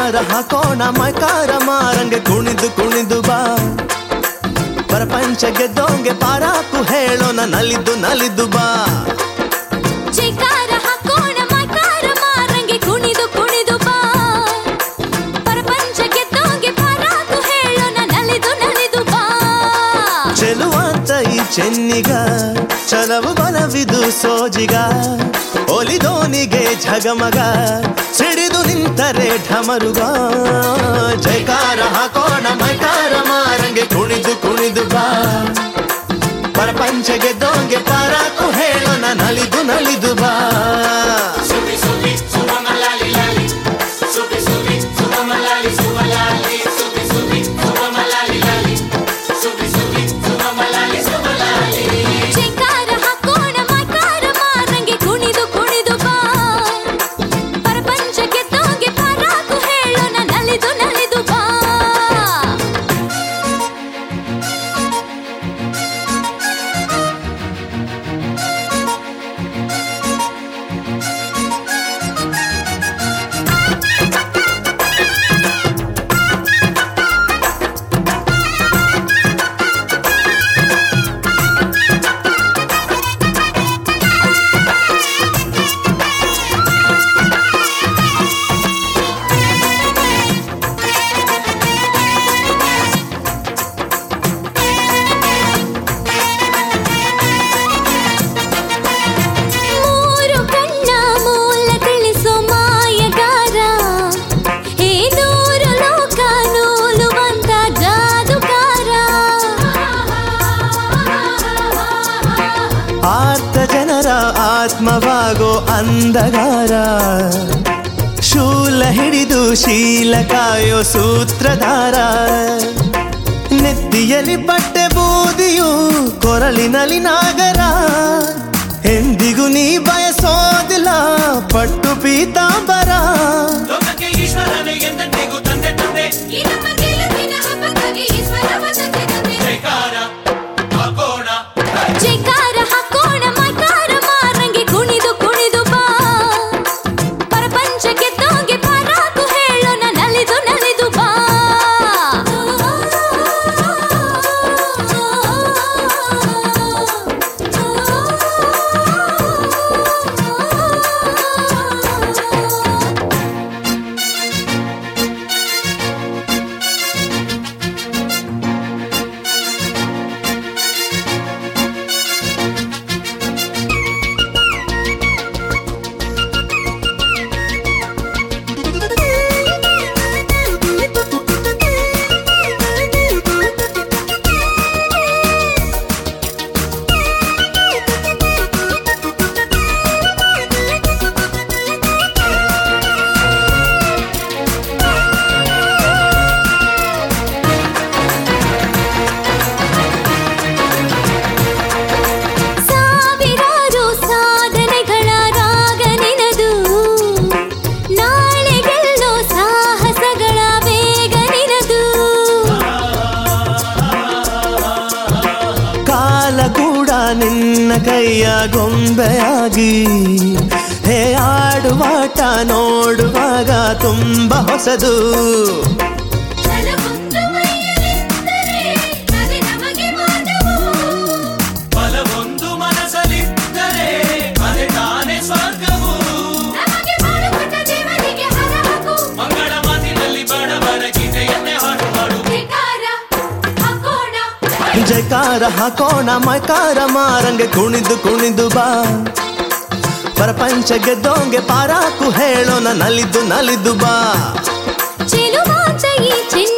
ಜೈಕಾರ ಹಾಕೋಣ ಮೈಕಾರ ಮಾರಂಗೆ ಕುಣಿದು ಕುಣಿದು ಬಾ ಪ್ರಪಂಚ ಗೆದ್ದೋಂಗೆ ಪಾರಾಕು ಹೇಳೋಣ ನಲಿದು ನಲಿದು ಬಾ ಜೈಕಾರ ಹಾಕೋಣ ಮೈಕಾರ ಮಾರಂಗೆ ಕುಣಿದು ಕುಣಿದು ಬಾ ಪ್ರಪಂಚ ಗೆದ್ದೋಗೆ ಪರಾಕು ಹೇಳೋಣ ನಲಿದು ನಲಿದು ಬಾ ಚೆಲುವಂತ ಈ ಚೆನ್ನಿಗ ಚಲವು ಬಲವಿದು ಸೋಜಿಗ ಒಲಿದೋನಿಗೆ ಝಗಮಗ ಸಿಡಿದು ನಿಂತರೆ ಢಮರುಗ ಜೈಕಾರ ಹಾಕೋಣ ಮೈಕಾರ ಮಾರಂಗೆ ಕುಣಿದು ಕುಣಿದು ಬಾ ಪ್ರಪಂಚ ಗೆದ್ದೋಂಗೆ ಪಾರಾಕು ಹೇಳೋಣ ನಲಿದು ನಲಿದು ಬಾ ಜೈಕಾರ ಹಾಕೋಣ ಮೈಕಾರ ಮಾರಂಗೆ ಕುಣಿದು ಕುಣಿದು ಬಾ ಪ್ರಪಂಚ ಗೆದ್ದೋಗೆ ಪರಾಕು ಹೇಳೋಣ ನಲಿದು ನಲಿದು ಬಾ ಮೂರು ಕಣ್ಣ ಮೂಲ ತಿಳಿಸೋ ಮಾಯಗಾರ ಹೇ ನೂರು ಲೋಕ ನೂಲುವಂತ ಜಾದುಗಾರ ಆರ್ತ ಜನರ ಆತ್ಮವಾಗೋ ಅಂಧಗಾರ ಶೂಲ ಹಿಡಿದು ಶೀಲ ಕಾಯೋ ಸೂತ್ರಧಾರ ನೆತ್ತಿಯಲ್ಲಿ ಬಟ್ಟೆ ಬೂದಿಯು ಕೊರಳಿನಲ್ಲಿ ನಾಗರ ಎಂದಿಗೂ ನೀ ಬಯಸೋದಿಲ್ಲ ಪಟ್ಟು ಪೀತಾಂಬರ ಲೋಕಕ್ಕೆ ಈಶ್ವರನು ಎಂದೆಂದಿಗೂ ತಂದೆ ತಂದೆ ಜೈಕಾರ ಹಾಕೋಣ ಜೈಕಾರ ಹಾಕೋಣ ಮೈಕಾರ ಮಾರಂಗೆ ಕುಣಿದು ಕುಣಿದು ಬಾ ಪ್ರಪಂಚ ಗೆದ್ದೋಗೆ ಪರಾಕು ಹೇಳೋಣ ನಲಿದು ನಲಿದು ಬಾ ಸಾವಿರಾರು ಸಾಧನೆಗಳ ರಾಗ ನಿನದು ನಾಳೆ ಗೆಲ್ಲೋ ಸಾಹಸಗಳ ವೇಗ ನಿನದು ಕಾಲ ಕೂಡ ನಿನ್ನ ಕೈಯ ಗೊಂಬೆಯಾಗಿ ಹೇ ಆಡುವಾಟ ನೋಡುವಾಗ ತುಂಬ ಹೊಸದು ಬಲವೊಂದು ಮನಸ್ಸಲ್ಲಿದ್ದರೆ ಅದೇ ತಾನೇ ಸ್ವರ್ಗವು ಮಂಗಳ ಮಾತಿನಲ್ಲಿ ಬಡವರ ಗೀತೆಯನ್ನೇ ಹಾಡು ಹಾಡು ಜೈಕಾರ ಹಾಕೋಣ ಮೈಕಾರ ಮಾರಂಗೆ ಕುಣಿದು ಕುಣಿದು ಬಾ ಪ್ರಪಂಚ ಗೆದ್ದೋಂಗೆ ಪಾರಾಕು ಹೇಳೋಣ ನಲಿದು ನಲಿದು ಬಾ ಚೆಲುವಾಂಚ ಈ ಚಿನ್ನ